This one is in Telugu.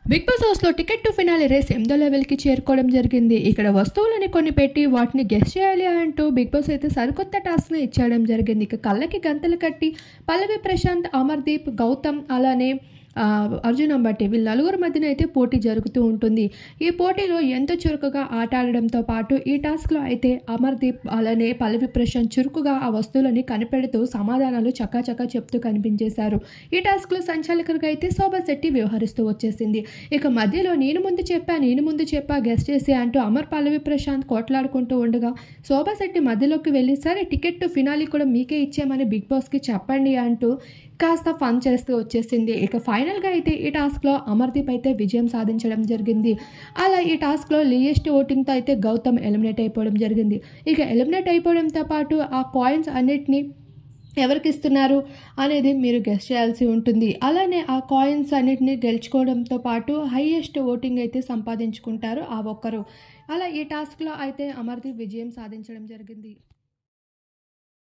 బిగ్ బాస్ హౌస్ లో టికెట్ టు ఫినాలి రేస్ ఎనిమిదో లెవెల్ కి చేరుకోవడం జరిగింది ఇక్కడ వస్తువులని కొన్ని పెట్టి వాటిని గెస్ట్ చేయాలి అంటూ బిగ్ బాస్ అయితే సరికొత్త టాస్క్ ని ఇచ్చేయడం జరిగింది ఇక కళ్ళకి గంతలు కట్టి పల్లవి ప్రశాంత్ అమర్దీప్ గౌతమ్ అలానే ఆ, అర్జున్ అంబట్టి వీళ్ళ నలుగురు మధ్యన అయితే పోటీ జరుగుతూ ఉంటుంది ఈ పోటీలో ఎంతో చురుకుగా ఆట ఆడడంతో పాటు ఈ టాస్క్లో అయితే అమర్దీప్ అలానే పల్లవి ప్రశాంత్ చురుకుగా ఆ వస్తువులని కనిపెడుతూ సమాధానాలు చకాచకా చెప్తూ కనిపించేశారు ఈ టాస్క్లో సంచాలకులుగా అయితే శోభా శెట్టి వ్యవహరిస్తూ వచ్చేసింది ఇక మధ్యలో నేను ముందు చెప్పా నేను ముందు చెప్పా గెస్ట్ చేసి అంటూ అమర్ పల్లవి ప్రశాంత్ కోట్లాడుకుంటూ ఉండగా శోభా శెట్టి మధ్యలోకి వెళ్ళి సరే టికెట్ టు ఫినాలి కూడా మీకే ఇచ్చామని బిగ్ బాస్కి చెప్పండి అంటూ కాస్త ఫన్ చేస్తూ వచ్చేసింది ఇక ఫైనల్గా అయితే ఈ టాస్క్లో అమర్దీప్ అయితే విజయం సాధించడం జరిగింది అలా ఈ టాస్క్లో లియెస్ట్ ఓటింగ్తో అయితే గౌతమ్ ఎలిమినేట్ అయిపోవడం జరిగింది ఇక ఎలిమినేట్ అయిపోవడంతో పాటు ఆ కాయిన్స్ అన్నిటినీ ఎవరికి ఇస్తున్నారు అనేది మీరు గెస్ట్ చేయాల్సి ఉంటుంది అలానే ఆ కాయిన్స్ అన్నిటిని గెలుచుకోవడంతో పాటు హైయెస్ట్ ఓటింగ్ అయితే సంపాదించుకుంటారు ఆ ఒక్కరు అలా ఈ టాస్క్లో అయితే అమర్దీప్ విజయం సాధించడం జరిగింది